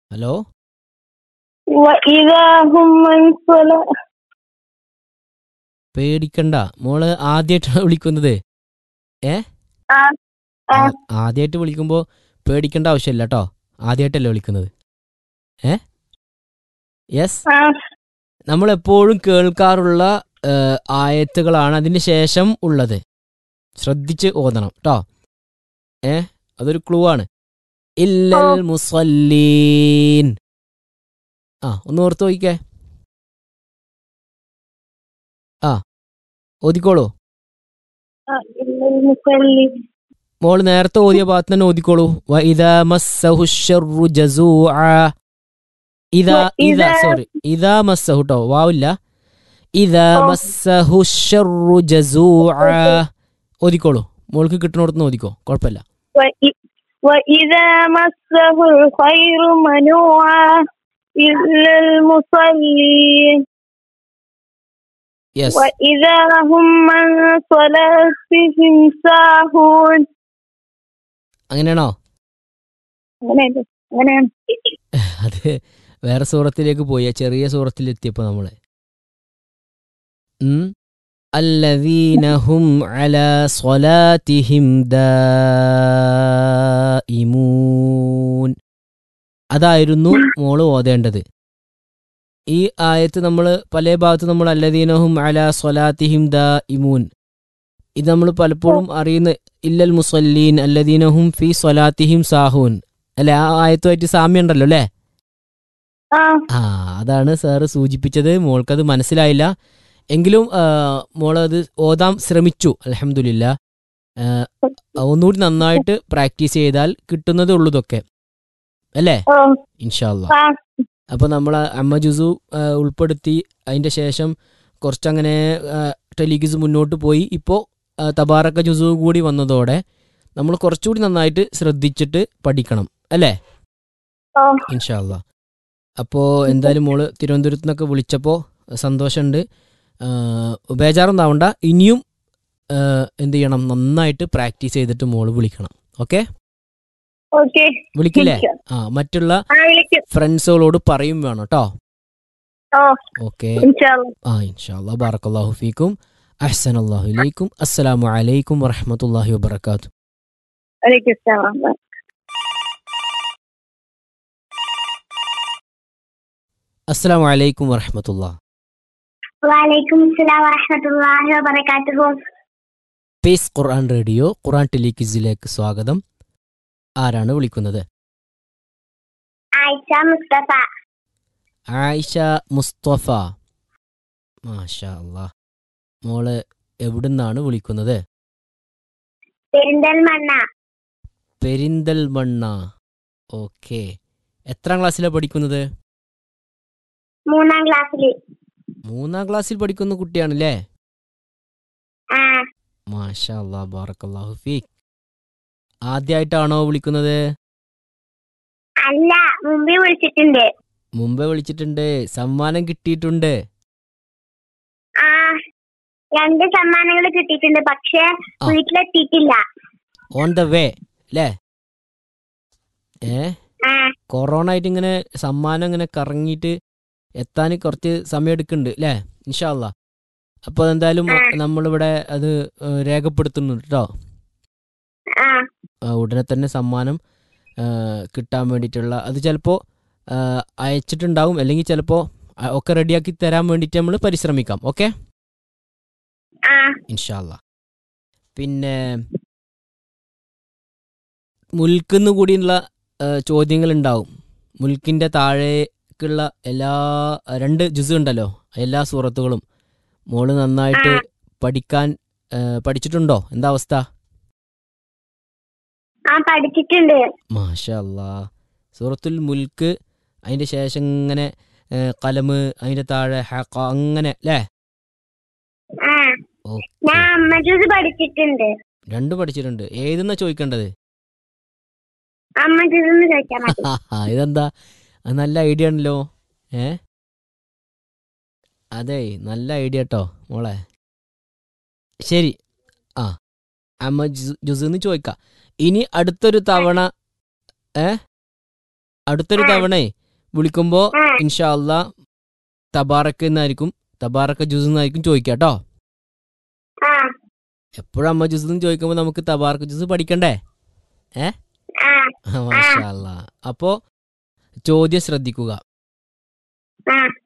Hello وإذا هم من صلاة പേടിക്കണ്ട മോള് ആദ്യമായിട്ടാണ് വിളിക്കുന്നത് ഏ ആ, ആ. ആദ്യമായിട്ട് വിളിക്കുമ്പോൾ പേടിക്കേണ്ട ആവശ്യമില്ല കേട്ടോ ആദ്യമായിട്ടല്ലേ വിളിക്കുന്നത് ഏ യെസ് ആ, നമ്മൾ എപ്പോഴും കേൾക്കാറുള്ള ഏ, ആയത്തുകളാണ് അതിന് ശേഷം ഉള്ളത് ശ്രദ്ധിച്ച് ഓതണം കേട്ടോ ഏ അതൊരു ക്ലൂ ആണ് ഇല്ലൽ മുസല്ലീൻ ആ ഒന്ന് ഓർത്ത് നോക്കിക്കേ ആ ഓതിക്കോളൂ ആ, إلا المصلين മോൾ നേരത്തെ ഓതിയ ഭാഗത്ത് തന്നെ ഓതിക്കോളൂ വ ഇദാ മസ്സഹു ശർറു ജസൂഅ ഇദാ വ ഇദാ ഇദാ- സോറി ഇദാ മസ്സഹു ട്ടോ വാവില്ല ഇദാ ഓ. മസ്സഹു ശർറു ജസൂഅ ഓതിക്കോളൂ മോൾക്ക് കിട്ടുന്നിടത്തുനിന്ന് ഓതിക്കോ കുഴപ്പമില്ല وإ- وإذا مسه الخير منوعا إلا المصلين യെസ് وإذا هم من صلاتهم ساهون അങ്ങനെയാണോ അങ്ങനെയല്ലേ അങ്ങനെയാണ് അത് വേറെ സൂറത്തിലേക്ക് പോയി ആ ചെറിയ സൂറത്തിലെത്തിയപ്പോൾ നമ്മള് ഉം. الذين هم على صلاتهم دائمون അതായിരുന്നു മോള് ഓതേണ്ടത് ഈ ആയത്ത് നമ്മൾ പല ഭാഗത്ത് നമ്മൾ അല്ലദീനഹും അല സ്വലാത്തിഹിം ദ ഇമൂൻ ഇത് നമ്മൾ പലപ്പോഴും അറിയുന്ന ഇല്ലൽ മുസല്ലീൻ അല്ലദീനഹും ഫി സ്വലാത്തിഹിം സാഹൂൻ അല്ലെ ആ ആയത്തുമായിട്ട് സാമ്യം ഉണ്ടല്ലോ അല്ലേ ആ ആ അതാണ് സാറ് സൂചിപ്പിച്ചത് മോൾക്കത് മനസ്സിലായില്ല എങ്കിലും ആ, മോളത് ഓതാൻ ശ്രമിച്ചു അലഹമില്ല ഒന്നുകൂടി നന്നായിട്ട് പ്രാക്ടീസ് ചെയ്താൽ കിട്ടുന്നതേ ഉള്ളൂ ഇതൊക്കെ അല്ലേ ഓ ഇൻഷാല്ല ആ അപ്പോൾ നമ്മൾ അമ്മ ജുസു ആ, ഉൾപ്പെടുത്തി അതിൻ്റെ ശേഷം കുറച്ചങ്ങനെ ടെലിഗിസ് മുന്നോട്ട് പോയി ഇപ്പോൾ തബാറക്ക ജുസു കൂടി വന്നതോടെ നമ്മൾ കുറച്ചുകൂടി നന്നായിട്ട് ശ്രദ്ധിച്ചിട്ട് പഠിക്കണം അല്ലേ ഓ ഇൻഷാല്ല അപ്പോൾ എന്തായാലും മോള് തിരുവനന്തപുരത്ത് നിന്നൊക്കെ വിളിച്ചപ്പോൾ സന്തോഷമുണ്ട് ബേജാറൊന്നാവണ്ട ഇനിയും ആ, എന്ത് ചെയ്യണം നന്നായിട്ട് പ്രാക്ടീസ് ചെയ്തിട്ട് മോള് വിളിക്കണം ഓക്കെ ഓക്കെ വിളിക്കില്ലേ ആ മറ്റുള്ള ആ വിളിക്കും ഫ്രണ്ട്സുകളോട് പറയും വേണം കേട്ടോ ഓ ഓക്കെ ഇൻഷാല്ലാ ആ ഇൻഷാല്ലാ ബാറക്കല്ലാഹു ഫീക്കും അഹ്സൻ അള്ളാഹു ഇലൈക്കും അസ്സലാമു അലൈക്കും വറഹമത്തല്ലാഹി വബർക്കാത്തു വലൈക്കും അസ്സലാം അസ്സലാമു അലൈക്കും വറഹമത്തുള്ള വലൈക്കും അസ്സലാം വറഹ്മത്തുള്ളാഹി വബറകാതുഹു പേസ് ഖുർആൻ റേഡിയോ ഖുർആൻ ടെലിക്വിസിലേക്ക് സ്വാഗതം ആരാണ് വിളിക്കുന്നത് ആയിഷ മുസ്തഫ ആയിഷ മുസ്തഫ മാഷാ അല്ലാ മോള് എവിടുന്നാണ് വിളിക്കുന്നത് പെരിന്തൽമണ്ണ പെരിന്തൽമണ്ണ ഓക്കെ എത്രാം ക്ലാസ്സിലാണ് പഠിക്കുന്നത് മൂന്നാം ക്ലാസ്സില് മൂന്നാം ക്ലാസ്സിൽ പഠിക്കുന്ന കുട്ടിയാണല്ലേ ആ മാഷാ അല്ലാ ബാറക്കല്ലാഹു ഫീക്ക് ആദ്യമായിട്ടാണോ വിളിക്കുന്നത് അല്ല മുമ്പേ വിളിച്ചിട്ടുണ്ട് മുമ്പേ വിളിച്ചിട്ടുണ്ട് സമ്മാനം കിട്ടിയിട്ടുണ്ട് ആ രണ്ട് സമ്മാനങ്ങൾ കിട്ടിയിട്ടുണ്ട് പക്ഷെ ആ. വീട്ടിലെത്തിയിട്ടില്ല ഓൺ ദ വേ അല്ലേ ഏ ആ കൊറോണ ആയിട്ട് ഇങ്ങനെ സമ്മാനം ഇങ്ങനെ കറങ്ങിയിട്ട് എത്താൻ കുറച്ച് സമയം എടുക്കുന്നുണ്ട് അല്ലേ ഇൻഷാല്ല അപ്പോൾ അതെന്തായാലും ആ. നമ്മളിവിടെ അത് ഏ, രേഖപ്പെടുത്തുന്നുണ്ട് കേട്ടോ ആ ആ, ഉടനെ തന്നെ സമ്മാനം ആ, കിട്ടാൻ വേണ്ടിയിട്ടുള്ള അത് ചിലപ്പോൾ അയച്ചിട്ടുണ്ടാവും അല്ലെങ്കിൽ ചിലപ്പോൾ ഒക്കെ റെഡിയാക്കി തരാൻ വേണ്ടിയിട്ട് നമ്മൾ പരിശ്രമിക്കാം ഓക്കെ ആ ഇൻഷാല്ല പിന്നെ മുൽക്കുന്ന് കൂടിയുള്ള ചോദ്യങ്ങൾ ഉണ്ടാവും മുൽക്കിൻ്റെ താഴേക്കുള്ള എല്ലാ രണ്ട് ജുസ് ഉണ്ടല്ലോ എല്ലാ സൂറത്തുകളും മോള് നന്നായിട്ട് പഠിക്കാൻ ആ, പഠിച്ചിട്ടുണ്ടോ എന്താ അവസ്ഥ ആ പഠിച്ചിട്ടുണ്ട് മാഷാ അല്ലാ സൂറത്തുൽ മുൽക്ക് അതിൻ്റെ ശേഷം ഇങ്ങനെ ഏ, കലമ് അതിൻ്റെ താഴെ ഹഖ അങ്ങനെ അല്ലേ ആ ഓക്കെ ഞാൻ അമ്മ ജ്യൂസ് പഠിച്ചിട്ടുണ്ട് രണ്ടും പഠിച്ചിട്ടുണ്ട് ഏതെന്നാ ചോദിക്കേണ്ടത് അമ്മ ജ്യൂസ് എന്ന് ചോദിച്ചാൽ മതി ആ, ഇതെന്താ അത് നല്ല ഐഡിയ ആണല്ലോ ഏ അതെ നല്ല ഐഡിയ കേട്ടോ മോളെ ശരി ആ അമ്മ ജുസെന്ന് ചോദിക്കാം ഇനി അടുത്തൊരു തവണ ഏ അടുത്തൊരു ആ. തവണേ വിളിക്കുമ്പോൾ ആ ഇൻഷാ അല്ലാ തബാറക്ക് എന്നായിരിക്കും തബാറക്ക ജ്യൂസ് എന്നായിരിക്കും ചോദിക്കുക കേട്ടോ ആ എപ്പോഴും അമ്മ ജ്യൂസ് എന്ന് ചോദിക്കുമ്പോൾ നമുക്ക് തബാറക്ക് ജ്യൂസ് പഠിക്കണ്ടേ ഏ ആ മാഷാ അല്ലാ അപ്പോൾ ചോദ്യം ശ്രദ്ധിക്കുക ആ